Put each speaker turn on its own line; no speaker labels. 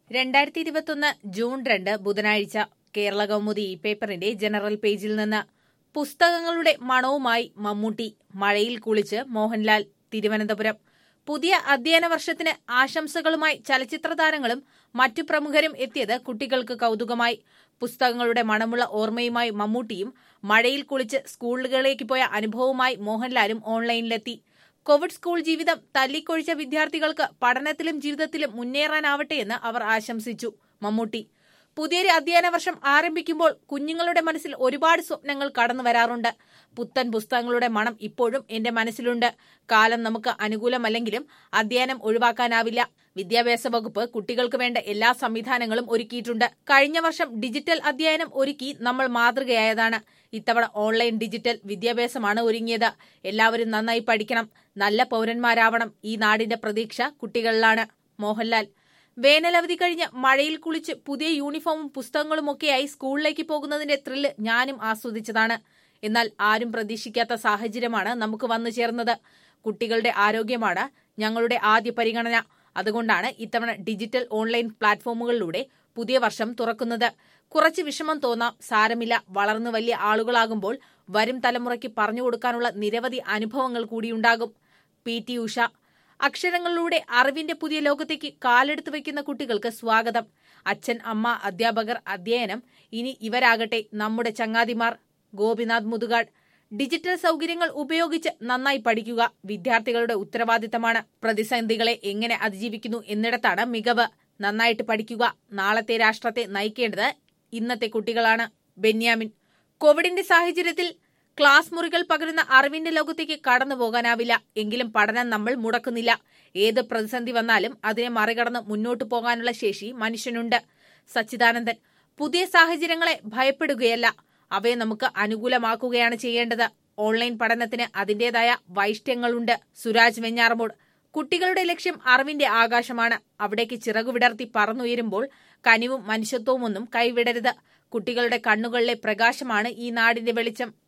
രണ്ടായിരത്തി ഇരുപത്തൊന്ന് ജൂൺ രണ്ട് ബുധനാഴ്ച കേരള കൗമുദി ഈ പേപ്പറിന്റെ ജനറൽ പേജിൽ നിന്ന് പുസ്തകങ്ങളുടെ മണവുമായി മമ്മൂട്ടി മഴയിൽ കുളിച്ച് മോഹൻലാൽ തിരുവനന്തപുരം പുതിയ അധ്യയന വർഷത്തിന് ആശംസകളുമായി ചലച്ചിത്ര താരങ്ങളും മറ്റു പ്രമുഖരും എത്തിയത് കുട്ടികൾക്ക് കൗതുകമായി പുസ്തകങ്ങളുടെ മണമുള്ള ഓർമ്മയുമായി മമ്മൂട്ടിയും മഴയിൽ കുളിച്ച് സ്കൂളുകളിലേക്ക് പോയ അനുഭവവുമായി മോഹൻലാലും ഓൺലൈനിലെത്തി കോവിഡ് സ്കൂൾ ജീവിതം തല്ലിക്കൊഴിച്ച വിദ്യാർത്ഥികൾക്ക് പഠനത്തിലും ജീവിതത്തിലും മുന്നേറാനാവട്ടെയെന്ന് അവർ ആശംസിച്ചു മമ്മൂട്ടി പുതിയൊരു അധ്യയന വർഷം ആരംഭിക്കുമ്പോൾ കുഞ്ഞുങ്ങളുടെ മനസ്സിൽ ഒരുപാട് സ്വപ്നങ്ങൾ കടന്നു വരാറുണ്ട് പുത്തൻ പുസ്തകങ്ങളുടെ മണം ഇപ്പോഴും എന്റെ മനസ്സിലുണ്ട് കാലം നമുക്ക് അനുകൂലമല്ലെങ്കിലും അധ്യയനം ഒഴിവാക്കാനാവില്ല വിദ്യാഭ്യാസ വകുപ്പ് കുട്ടികൾക്ക് വേണ്ട എല്ലാ സംവിധാനങ്ങളും ഒരുക്കിയിട്ടുണ്ട് കഴിഞ്ഞ വർഷം ഡിജിറ്റൽ അധ്യയനം ഒരുക്കി നമ്മൾ മാതൃകയായതാണ് ഇത്തവണ ഓൺലൈൻ ഡിജിറ്റൽ വിദ്യാഭ്യാസമാണ് ഒരുങ്ങിയത് എല്ലാവരും നന്നായി പഠിക്കണം നല്ല പൌരന്മാരാവണം ഈ നാടിന്റെ പ്രതീക്ഷ കുട്ടികളിലാണ് മോഹൻലാൽ വേനലവധി കഴിഞ്ഞ് മഴയിൽ കുളിച്ച് പുതിയ യൂണിഫോമും പുസ്തകങ്ങളുമൊക്കെയായി സ്കൂളിലേക്ക് പോകുന്നതിന്റെ ത്രില്ല് ഞാനും ആസ്വദിച്ചതാണ് എന്നാൽ ആരും പ്രതീക്ഷിക്കാത്ത സാഹചര്യമാണ് നമുക്ക് വന്നു ചേർന്നത് കുട്ടികളുടെ ആരോഗ്യമാണ് ഞങ്ങളുടെ ആദ്യ പരിഗണന അതുകൊണ്ടാണ് ഇത്തവണ ഡിജിറ്റൽ ഓൺലൈൻ പ്ലാറ്റ്ഫോമുകളിലൂടെ പുതിയ വർഷം തുറക്കുന്നത് കുറച്ച് വിഷമം തോന്നാം സാരമില്ല വളർന്നു വലിയ ആളുകളാകുമ്പോൾ വരും തലമുറയ്ക്ക് പറഞ്ഞു കൊടുക്കാനുള്ള നിരവധി അനുഭവങ്ങൾ കൂടിയുണ്ടാകും പി ടി ഉഷ അക്ഷരങ്ങളിലൂടെ അറിവിന്റെ പുതിയ ലോകത്തേക്ക് കാലെടുത്ത് വയ്ക്കുന്ന കുട്ടികൾക്ക് സ്വാഗതം അച്ഛൻ അമ്മ അധ്യാപകർ അധ്യയനം ഇനി ഇവരാകട്ടെ നമ്മുടെ ചങ്ങാതിമാർ ഗോപിനാഥ് മുതുകാട് ഡിജിറ്റൽ സൗകര്യങ്ങൾ ഉപയോഗിച്ച് നന്നായി പഠിക്കുക വിദ്യാർത്ഥികളുടെ ഉത്തരവാദിത്തമാണ് പ്രതിസന്ധികളെ എങ്ങനെ അതിജീവിക്കുന്നു എന്നിടത്താണ് മികവ് നന്നായിട്ട് പഠിക്കുക നാളത്തെ രാഷ്ട്രത്തെ നയിക്കേണ്ടത് ഇന്നത്തെ കുട്ടികളാണ് ബെന്യാമിൻ കോവിഡിന്റെ സാഹചര്യത്തിൽ ക്ലാസ് മുറികൾ പകരുന്ന അറിവിന്റെ ലോകത്തേക്ക് കടന്നു പോകാനാവില്ല എങ്കിലും പഠനം നമ്മൾ മുടക്കുന്നില്ല ഏത് പ്രതിസന്ധി വന്നാലും അതിനെ മറികടന്ന് മുന്നോട്ടു പോകാനുള്ള ശേഷി മനുഷ്യനുണ്ട് സച്ചിദാനന്ദൻ പുതിയ സാഹചര്യങ്ങളെ ഭയപ്പെടുകയല്ല അവയെ നമുക്ക് അനുകൂലമാക്കുകയാണ് ചെയ്യേണ്ടത് ഓൺലൈൻ പഠനത്തിന് അതിന്റേതായ വൈഷ്ട്യങ്ങളുണ്ട് സുരാജ് വെഞ്ഞാറമൂട് കുട്ടികളുടെ ലക്ഷ്യം അറിവിന്റെ ആകാശമാണ് അവിടേക്ക് ചിറകു വിടർത്തി പറന്നുയരുമ്പോൾ കനിവും മനുഷ്യത്വവും ഒന്നും കൈവിടരുത് കുട്ടികളുടെ കണ്ണുകളിലെ പ്രകാശമാണ് ഈ നാടിന്റെ വെളിച്ചം